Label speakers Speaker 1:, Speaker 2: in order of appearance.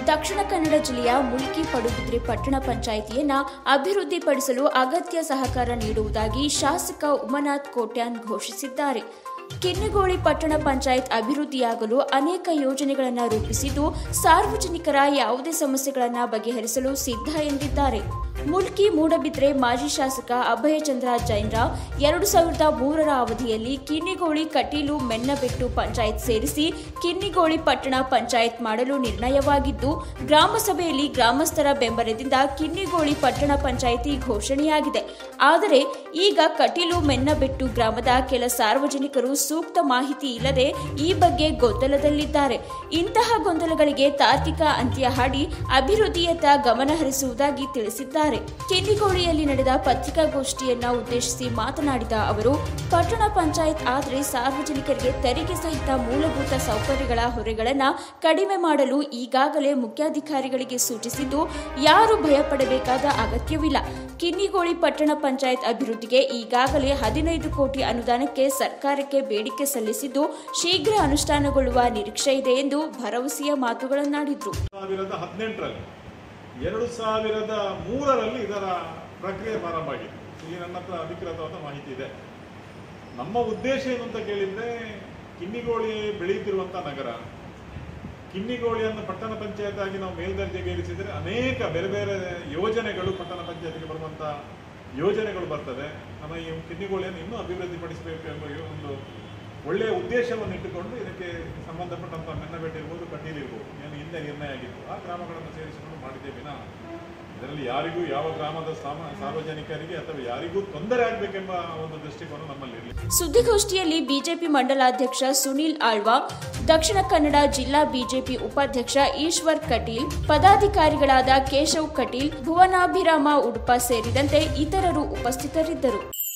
Speaker 1: ದಕ್ಷಿಣ ಕನ್ನಡ ಜಿಲ್ಲೆಯ ಮುಲ್ಕಿ ಪಡುಬಿದ್ರೆ ಪಟ್ಟಣ ಪಂಚಾಯಿತಿಯನ್ನ ಅಭಿವೃದ್ಧಿಪಡಿಸಲು ಅಗತ್ಯ ಸಹಕಾರ ನೀಡುವುದಾಗಿ ಶಾಸಕ ಉಮನಾಥ್ ಕೋಟ್ಯಾನ್ ಘೋಷಿಸಿದ್ದಾರೆ ಕಿನ್ನಿಗೋಳಿ ಪಟ್ಟಣ ಪಂಚಾಯತ್ ಅಭಿವೃದ್ಧಿಯಾಗಲು ಅನೇಕ ಯೋಜನೆಗಳನ್ನು ರೂಪಿಸಿದ್ದು ಸಾರ್ವಜನಿಕರ ಯಾವುದೇ ಸಮಸ್ಯೆಗಳನ್ನು ಬಗೆಹರಿಸಲು ಸಿದ್ಧ ಎಂದಿದ್ದಾರೆ ಮುಲ್ಕಿ ಮೂಡಬಿದ್ರೆ ಮಾಜಿ ಶಾಸಕ ಅಭಯಚಂದ್ರ ಜೈನ್ರಾವ್ ಎರಡು ಸಾವಿರದ ಮೂರರ ಅವಧಿಯಲ್ಲಿ ಕಿನ್ನಿಗೋಳಿ ಕಟೀಲು ಮೆನ್ನಬೆಟ್ಟು ಪಂಚಾಯತ್ ಸೇರಿಸಿ ಕಿನ್ನಿಗೋಳಿ ಪಟ್ಟಣ ಪಂಚಾಯತ್ ಮಾಡಲು ನಿರ್ಣಯವಾಗಿದ್ದು ಗ್ರಾಮ ಸಭೆಯಲ್ಲಿ ಗ್ರಾಮಸ್ಥರ ಬೆಂಬಲದಿಂದ ಕಿನ್ನಿಗೋಳಿ ಪಟ್ಟಣ ಪಂಚಾಯಿತಿ ಘೋಷಣೆಯಾಗಿದೆ ಆದರೆ ಈಗ ಕಟೀಲು ಮೆನ್ನಬೆಟ್ಟು ಗ್ರಾಮದ ಕೆಲ ಸಾರ್ವಜನಿಕರು ಸೂಕ್ತ ಮಾಹಿತಿ ಇಲ್ಲದೆ ಈ ಬಗ್ಗೆ ಗೊಂದಲದಲ್ಲಿದ್ದಾರೆ ಇಂತಹ ಗೊಂದಲಗಳಿಗೆ ತಾರ್ಕಿಕ ಅಂತ್ಯ ಹಾಡಿ ಅಭಿವೃದ್ಧಿಯತ್ತ ಗಮನ ಹರಿಸುವುದಾಗಿ ತಿಳಿಸಿದ್ದಾರೆ ಕಿನ್ನಿಗೋಳಿಯಲ್ಲಿ ನಡೆದ ಪತ್ರಿಕಾಗೋಷ್ಠಿಯನ್ನ ಉದ್ದೇಶಿಸಿ ಮಾತನಾಡಿದ ಅವರು ಪಟ್ಟಣ ಪಂಚಾಯತ್ ಆದರೆ ಸಾರ್ವಜನಿಕರಿಗೆ ತೆರಿಗೆ ಸಹಿತ ಮೂಲಭೂತ ಸೌಕರ್ಯಗಳ ಹೊರೆಗಳನ್ನ ಕಡಿಮೆ ಮಾಡಲು ಈಗಾಗಲೇ ಮುಖ್ಯಾಧಿಕಾರಿಗಳಿಗೆ ಸೂಚಿಸಿದ್ದು ಯಾರು ಭಯಪಡಬೇಕಾದ ಅಗತ್ಯವಿಲ್ಲ ಕಿನ್ನಿಗೋಳಿ ಪಟ್ಟಣ ಪಂಚಾಯತ್ ಅಭಿವೃದ್ಧಿಗೆ ಈಗಾಗಲೇ ಹದಿನೈದು ಕೋಟಿ ಅನುದಾನಕ್ಕೆ ಸರ್ಕಾರಕ್ಕೆ ಬೇಡಿಕೆ ಸಲ್ಲಿಸಿದ್ದು ಶೀಘ್ರ ಅನುಷ್ಠಾನಗೊಳ್ಳುವ ನಿರೀಕ್ಷೆ ಇದೆ ಎಂದು ಭರವಸೆಯ ಮಾತುಗಳನ್ನಾಡಿದ್ರು
Speaker 2: ಸಾವಿರದ ಹದಿನೆಂಟರಲ್ಲಿ ಎರಡು ಸಾವಿರದ ಮೂರರಲ್ಲಿ ಇದರ ಪ್ರಕ್ರಿಯೆ ಪ್ರಾರಂಭ ಆಗಿದೆ ಈ ನನ್ನ ಹತ್ರ ಅಧಿಕೃತವಾದ ಮಾಹಿತಿ ಇದೆ ನಮ್ಮ ಉದ್ದೇಶ ಏನು ಅಂತ ಕೇಳಿದ್ರೆ ಕಿನ್ನಿಗೋಳಿ ಬೆಳೆಯುತ್ತಿರುವಂಥ ನಗರ ಕಿನ್ನಿಗೋಳಿಯನ್ನು ಪಟ್ಟಣ ಪಂಚಾಯತ್ ಆಗಿ ನಾವು ಮೇಲ್ದರ್ಜೆಗೆ ಏರಿಸಿದರೆ ಅನೇಕ ಬೇರೆ ಬೇರೆ ಯೋಜನೆಗಳು ಪಟ್ಟಣ ಪಂಚಾಯತ್ಗೆ ಬರುವಂಥ ಯೋಜನೆಗಳು ಬರ್ತದೆ ನಮ್ಮ ಈ ಕಿನ್ನಿಗೋಳಿಯನ್ನು ಇನ್ನೂ ಅಭಿವೃದ್ಧಿಪಡಿಸಬೇಕು ಎಂಬ ಈ ಒಂದು ಒಳ್ಳೆಯ ಉದ್ದೇಶವನ್ನು ಇಟ್ಟುಕೊಂಡು ಇದಕ್ಕೆ ಸಂಬಂಧಪಟ್ಟಂತ ಮೆನ್ನಬೇಟೆ ಇರ್ಬೋದು ಕಟೀಲ್ ಇರ್ಬೋದು ಏನು ಹಿಂದೆ ನಿರ್ಣಯ ಆಗಿತ್ತು ಆ ಗ್ರಾಮಗಳನ್ನು ಸೇರಿಸಿಕೊಂಡು ಮಾಡಿದ್ದೇ ವಿನ ಇದರಲ್ಲಿ ಯಾರಿಗೂ ಯಾವ ಗ್ರಾಮದ ಸಾಮ ಸಾರ್ವಜನಿಕರಿಗೆ ಅಥವಾ ಯಾರಿಗೂ ತೊಂದರೆ ಆಗಬೇಕೆಂಬ ಒಂದು ದೃಷ್ಟಿಕೋನ ನಮ್ಮಲ್ಲಿ ಇರಲಿ
Speaker 1: ಸುದ್ದಿಗೋಷ್ಠಿಯಲ್ಲಿ ಬಿಜೆಪಿ ಮಂಡಲಾಧ್ಯಕ್ಷ ಸುನೀಲ್ ಆಳ್ವಾ ದಕ್ಷಿಣ ಕನ್ನಡ ಜಿಲ್ಲಾ ಬಿಜೆಪಿ ಉಪಾಧ್ಯಕ್ಷ ಈಶ್ವರ್ ಕಟೀಲ್ ಪದಾಧಿಕಾರಿಗಳಾದ ಕೇಶವ್ ಕಟೀಲ್ ಭುವನಾಭಿರಾಮ ಉಡುಪ ಸೇರಿದಂತೆ ಇತರರು ಉಪಸ್ಥಿತರಿದ್ದರು